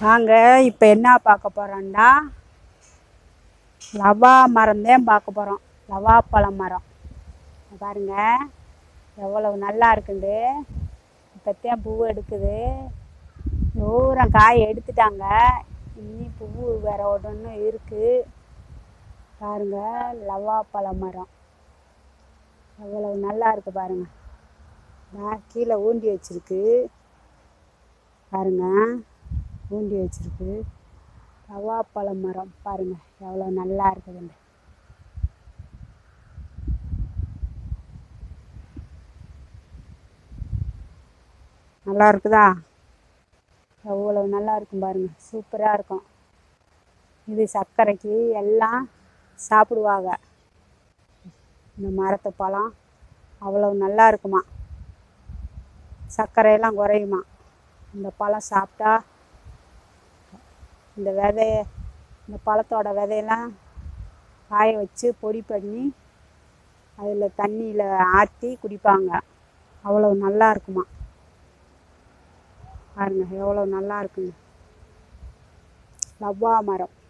வாங்க இப்போ என்ன பார்க்க போகிறோம்னா லவா மரம் தான் பார்க்க போகிறோம் லவா பழம் மரம் இங்க பாருங்க எவ்வளவு நல்லா இருக்குது இப்போத்தான் பூ எடுக்குது தூரம் காய் எடுத்துட்டாங்க இனி பூ வேற ஒன்று இருக்குது பாருங்க லவா பழ மரம் எவ்வளவு நல்லா இருக்கு பாருங்க நான் கீழே ஊண்டி வச்சிருக்கு பாருங்க ஊண்டி வச்சிருக்கு லவாப்பழ மரம் பாருங்க எவ்வளோ நல்லா இருக்குதுன்னு நல்லா இருக்குதா எவ்வளோ நல்லா இருக்கும் பாருங்க சூப்பராக இருக்கும் இது சர்க்கரைக்கு எல்லாம் சாப்பிடுவாங்க இந்த மரத்து பழம் அவ்வளோ நல்லா இருக்குமா சர்க்கரையெல்லாம் குறையுமா இந்த பழம் சாப்பிட்டா இந்த விதைய இந்த பழத்தோட விதையெல்லாம் காய வச்சு பொடி பண்ணி அதில் தண்ணியில் ஆற்றி குடிப்பாங்க அவ்வளோ நல்லா இருக்குமா பாருங்க எவ்வளோ நல்லா இருக்குங்க லவ்வா மரம்